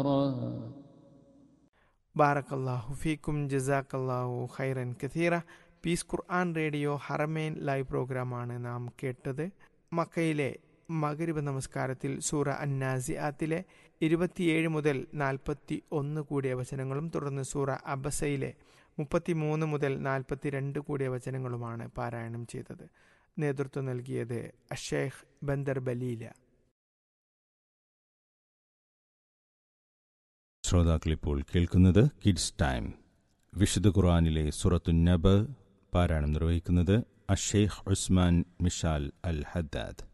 ബാറക്കല്ലാഹു ഫീക്കും ജസാക്കല്ലാഹു ഖൈറൻ കഥീറ പീസ് ഖുർആൻ റേഡിയോ ഹറമേൻ ലൈവ് പ്രോഗ്രാമാണ് നാം കേട്ടത് മക്കയിലെ മകരിബ് നമസ്കാരത്തിൽ സൂറ അന്നാസിയാത്തിലെ ഇരുപത്തിയേഴ് മുതൽ നാൽപ്പത്തി ഒന്ന് കൂടിയ വചനങ്ങളും തുടർന്ന് സൂറ അബസയിലെ മുപ്പത്തിമൂന്ന് മുതൽ നാൽപ്പത്തിരണ്ട് കൂടിയ വചനങ്ങളുമാണ് പാരായണം ചെയ്തത് നേതൃത്വം നൽകിയത് അഷേഖ് ബന്ദർ ബലീല ശ്രോതാക്കളിപ്പോൾ കേൾക്കുന്നത് കിഡ്സ് ടൈം വിശുദ്ധ ഖുർആാനിലെ സുറത്തു നബ് പാരായണം നിർവഹിക്കുന്നത് അഷേഖ് ഉസ്മാൻ മിഷാൽ അൽ ഹദ്ദാദ്